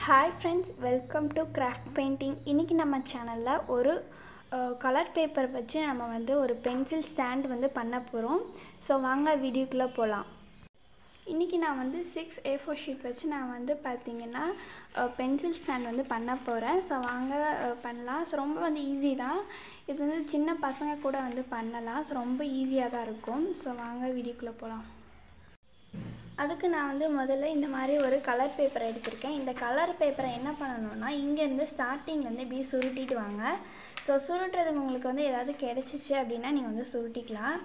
hi friends welcome to craft painting இன்றைக்கி நம்ம சேனலில் ஒரு கலர் பேப்பர் வச்சு நம்ம வந்து ஒரு பென்சில் ஸ்டாண்ட் வந்து பண்ண போகிறோம் ஸோ வாங்க வீடியோக்குள்ளே போகலாம் இன்றைக்கி நான் வந்து சிக்ஸ் ஏ ஃபோர் ஷீட் வச்சு நான் வந்து பார்த்தீங்கன்னா பென்சில் ஸ்டாண்ட் வந்து பண்ண போகிறேன் ஸோ வாங்க அஹ், பண்ணலாம் ஸோ ரொம்ப வந்து ஈஸி தான் இது வந்து சின்ன பசங்க கூட வந்து பண்ணலாம் ஸோ ரொம்ப ஈஸியாக தான் இருக்கும் ஸோ வாங்க வீடியோக்குள்ளே போகலாம் அதுக்கு நான் வந்து முதல்ல இந்த மாதிரி ஒரு கலர் பேப்பரை எடுத்திருக்கேன் இந்த கலர் பேப்பரை என்ன பண்ணணும்னா இங்கேருந்து ஸ்டார்டிங்லேருந்து இப்படியே சுருட்டிட்டு வாங்க ஸோ சுருட்டுறதுக்கு உங்களுக்கு வந்து ஏதாவது கிடச்சிச்சு அப்படின்னா நீங்கள் வந்து சுருட்டிக்கலாம்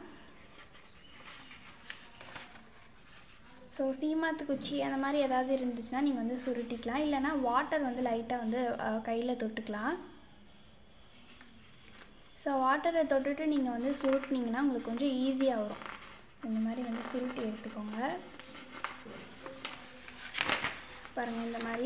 ஸோ சீமாத்து குச்சி அந்த மாதிரி ஏதாவது இருந்துச்சுன்னா நீங்கள் வந்து சுருட்டிக்கலாம் இல்லைனா வாட்டர் வந்து லைட்டாக வந்து கையில் தொட்டுக்கலாம் ஸோ வாட்டரை தொட்டுட்டு நீங்கள் வந்து சுருட்டினீங்கன்னா உங்களுக்கு கொஞ்சம் ஈஸியாக வரும் இந்த மாதிரி வந்து சுருட்டி எடுத்துக்கோங்க பாருங்கள் இந்த மாதிரி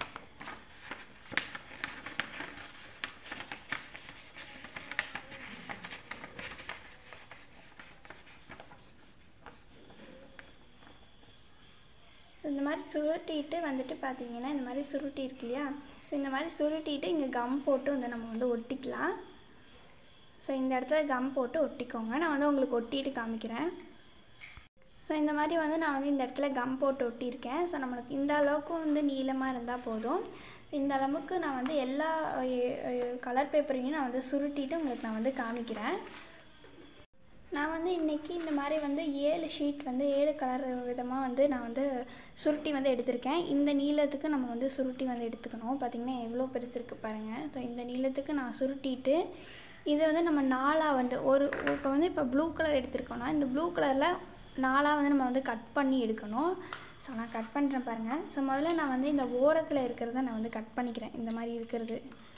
ஸோ இந்த மாதிரி சுருட்டிட்டு வந்துட்டு பார்த்தீங்கன்னா இந்த மாதிரி சுருட்டி இருக்கு இல்லையா ஸோ இந்த மாதிரி சுருட்டிட்டு இங்கே கம் போட்டு வந்து நம்ம வந்து ஒட்டிக்கலாம் ஸோ இந்த இடத்துல கம் போட்டு ஒட்டிக்கோங்க நான் வந்து உங்களுக்கு ஒட்டிட்டு காமிக்கிறேன் ஸோ இந்த மாதிரி வந்து நான் வந்து இந்த இடத்துல கம் போட்டு ஒட்டியிருக்கேன் ஸோ நம்மளுக்கு இந்த அளவுக்கு வந்து நீளமாக இருந்தால் போதும் இந்த அளவுக்கு நான் வந்து எல்லா கலர் பேப்பரையும் நான் வந்து சுருட்டிட்டு உங்களுக்கு நான் வந்து காமிக்கிறேன் நான் வந்து இன்றைக்கி இந்த மாதிரி வந்து ஏழு ஷீட் வந்து ஏழு கலர் விதமாக வந்து நான் வந்து சுருட்டி வந்து எடுத்திருக்கேன் இந்த நீளத்துக்கு நம்ம வந்து சுருட்டி வந்து எடுத்துக்கணும் பார்த்திங்கன்னா எவ்வளோ பெருசு இருக்குது பாருங்கள் ஸோ இந்த நீளத்துக்கு நான் சுருட்டிட்டு இதை வந்து நம்ம நாலாக வந்து ஒரு இப்போ வந்து இப்போ ப்ளூ கலர் எடுத்திருக்கோம்னா இந்த ப்ளூ கலரில் நாலாக வந்து நம்ம வந்து கட் பண்ணி எடுக்கணும் ஸோ நான் கட் பண்ணுறேன் பாருங்கள் ஸோ முதல்ல நான் வந்து இந்த ஓரத்தில் இருக்கிறத நான் வந்து கட் பண்ணிக்கிறேன் இந்த மாதிரி இருக்கிறது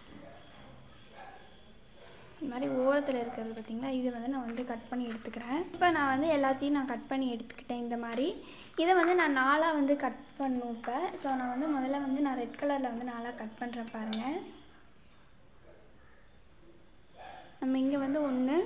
இந்த மாதிரி ஓரத்தில் இருக்கிறது பார்த்திங்களா இது வந்து நான் வந்து கட் பண்ணி எடுத்துக்கிறேன் இப்போ நான் வந்து எல்லாத்தையும் நான் கட் பண்ணி எடுத்துக்கிட்டேன் இந்த மாதிரி இதை வந்து நான் நாலாக வந்து கட் பண்ணும் இப்போ ஸோ நான் வந்து முதல்ல வந்து நான் ரெட் கலரில் வந்து நாலாக கட் பண்ணுறேன் பாருங்கள் நம்ம இங்கே வந்து ஒன்று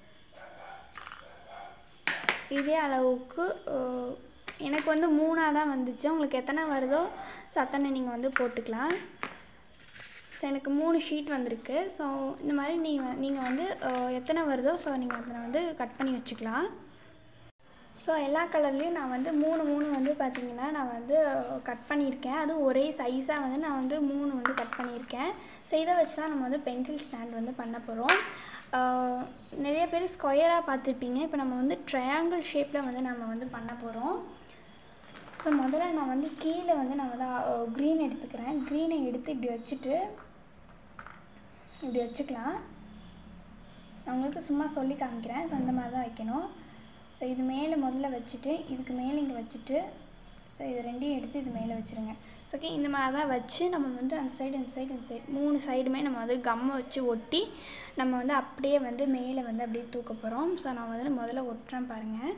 இதே அளவுக்கு அஹ், எனக்கு வந்து மூணாக தான் வந்துச்சு உங்களுக்கு எத்தனை வருதோ ஸோ அத்தனை நீங்கள் வந்து போட்டுக்கலாம் ஸோ எனக்கு மூணு ஷீட் வந்திருக்கு ஸோ இந்த மாதிரி நீங்கள் நீங்கள் வந்து அஹ், எத்தனை வருதோ ஸோ நீங்கள் அதில் வந்து கட் பண்ணி வச்சுக்கலாம் ஸோ எல்லா கலர்லேயும் நான் வந்து மூணு மூணு வந்து பார்த்தீங்கன்னா நான் வந்து கட் பண்ணியிருக்கேன் அதுவும் ஒரே சைஸாக வந்து நான் வந்து மூணு வந்து கட் பண்ணியிருக்கேன் ஸோ இதை வச்சு தான் நம்ம வந்து பென்சில் ஸ்டாண்ட் வந்து பண்ண போகிறோம் நிறைய பேர் ஸ்கொயராக பார்த்துருப்பீங்க இப்போ நம்ம வந்து ட்ரையாங்கிள் ஷேப்பில் வந்து நம்ம வந்து பண்ண போகிறோம் ஸோ முதல்ல நான் வந்து கீழே வந்து நான் வந்து க்ரீன் எடுத்துக்கிறேன் க்ரீனை எடுத்து இப்படி வச்சுட்டு இப்படி வச்சுக்கலாம் நான் உங்களுக்கு சும்மா சொல்லி காமிக்கிறேன் ஸோ அந்த மாதிரி தான் வைக்கணும் ஸோ இது மேலே முதல்ல வச்சுட்டு இதுக்கு மேலே இங்கே வச்சுட்டு ஸோ இது ரெண்டையும் எடுத்து இது மேலே வச்சுருங்க ஸோ ஓகே இந்த மாதிரி தான் வச்சு நம்ம வந்து அந்த சைடு அந்த சைடு அந்த சைடு மூணு சைடுமே நம்ம வந்து கம்மை வச்சு ஒட்டி நம்ம வந்து அப்படியே வந்து மேலே வந்து அப்படியே தூக்க போகிறோம் ஸோ நான் வந்து முதல்ல ஒட்டுறேன் பாருங்கள்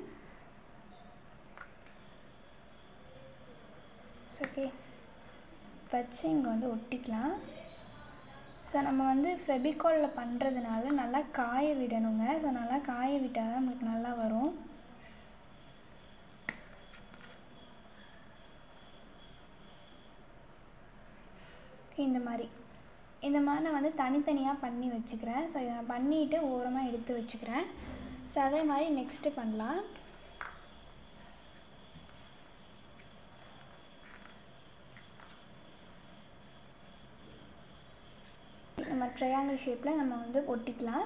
ஓகே வச்சு இங்கே வந்து ஒட்டிக்கலாம் ஸோ நம்ம வந்து ஃபெபிகாலில் பண்ணுறதுனால நல்லா காய விடணுங்க ஸோ நல்லா காய விட்டால் தான் நம்மளுக்கு நல்லா வரும் Okay, இந்த மாதிரி இந்த மாதிரி நான் வந்து தனித்தனியாக பண்ணி வச்சுக்கிறேன் ஸோ இதை நான் பண்ணிவிட்டு ஓரமாக எடுத்து வச்சுக்கிறேன் ஸோ அதே மாதிரி நெக்ஸ்ட்டு பண்ணலாம் நம்ம ட்ரையாங்கிள் ஷேப்பில் நம்ம வந்து ஒட்டிக்கலாம்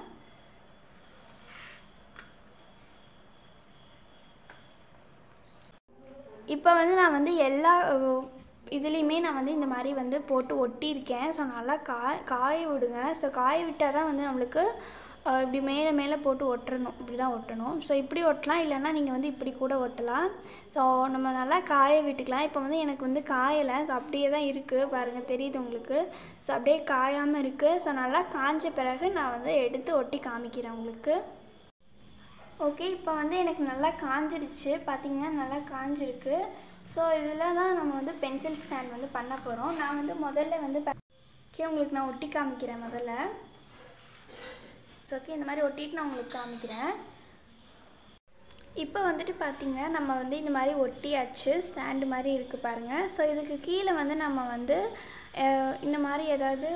இப்போ வந்து நான் வந்து எல்லா அஹ், இதுலேயுமே நான் வந்து இந்த மாதிரி வந்து போட்டு ஒட்டியிருக்கேன் ஸோ நல்லா காய காய விடுங்க ஸோ காய விட்டால் தான் வந்து நம்மளுக்கு அஹ், இப்படி மேலே மேலே போட்டு ஒட்டணும் இப்படி தான் ஒட்டணும் ஸோ இப்படி ஒட்டலாம் இல்லைன்னா நீங்கள் வந்து இப்படி கூட ஒட்டலாம் ஸோ நம்ம நல்லா காய விட்டுக்கலாம் இப்போ வந்து எனக்கு வந்து காயலை ஸோ அப்படியே தான் இருக்குது பாருங்கள் தெரியுது உங்களுக்கு ஸோ அப்படியே காயாமல் இருக்குது ஸோ நல்லா காஞ்ச பிறகு நான் வந்து எடுத்து ஒட்டி காமிக்கிறேன் உங்களுக்கு ஓகே இப்போ வந்து எனக்கு நல்லா காஞ்சிடுச்சு பார்த்தீங்கன்னா நல்லா காஞ்சிருக்கு ஸோ இதில் தான் நம்ம வந்து பென்சில் ஸ்டாண்ட் வந்து பண்ண போகிறோம் நான் வந்து முதல்ல வந்து ஓகே உங்களுக்கு நான் ஒட்டி காமிக்கிறேன் முதல்ல ஸோ ஓகே இந்த மாதிரி ஒட்டிட்டு நான் உங்களுக்கு காமிக்கிறேன் இப்போ வந்துட்டு பார்த்திங்கன்னா நம்ம வந்து இந்த மாதிரி ஒட்டியாச்சு ஸ்டாண்டு மாதிரி இருக்குது பாருங்கள் ஸோ இதுக்கு கீழே வந்து நம்ம வந்து அஹ், இந்த மாதிரி ஏதாவது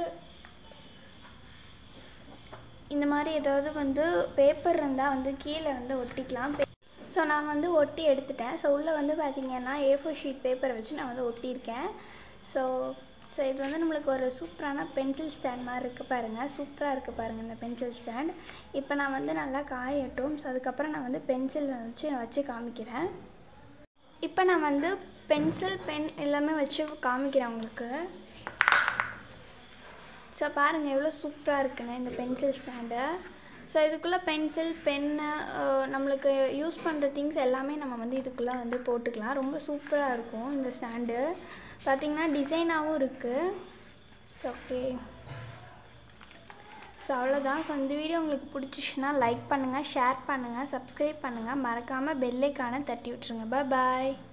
இந்த மாதிரி ஏதாவது வந்து பேப்பர் இருந்தால் வந்து கீழே வந்து ஒட்டிக்கலாம் ஸோ நான் வந்து ஒட்டி எடுத்துட்டேன் ஸோ உள்ளே வந்து பார்த்திங்கன்னா ஏ ஃபோர் ஷீட் பேப்பரை வச்சு நான் வந்து ஒட்டியிருக்கேன் ஸோ ஸோ இது வந்து நம்மளுக்கு ஒரு சூப்பரான பென்சில் ஸ்டாண்ட் மாதிரி இருக்குது பாருங்கள் சூப்பராக இருக்குது பாருங்கள் இந்த பென்சில் ஸ்டாண்ட் இப்போ நான் வந்து நல்லா காயட்டும் ஸோ அதுக்கப்புறம் நான் வந்து பென்சில் வச்சு வச்சு காமிக்கிறேன் இப்போ நான் வந்து பென்சில் பென் எல்லாமே வச்சு காமிக்கிறேன் உங்களுக்கு ஸோ பாருங்கள் எவ்வளோ சூப்பராக இருக்குன்னு இந்த பென்சில் ஸ்டாண்டு ஸோ இதுக்குள்ளே பென்சில் பென்னு நம்மளுக்கு யூஸ் பண்ணுற திங்ஸ் எல்லாமே நம்ம வந்து இதுக்குள்ளே வந்து போட்டுக்கலாம் ரொம்ப சூப்பராக இருக்கும் இந்த ஸ்டாண்டு பார்த்திங்கன்னா டிசைனாகவும் இருக்குது ஸோ ஓகே ஸோ அவ்வளோதான் ஸோ இந்த வீடியோ உங்களுக்கு பிடிச்சிச்சுன்னா லைக் பண்ணுங்கள் ஷேர் பண்ணுங்கள் சப்ஸ்கிரைப் பண்ணுங்கள் மறக்காமல் பெல்லைக்கான தட்டி விட்ருங்க பாய்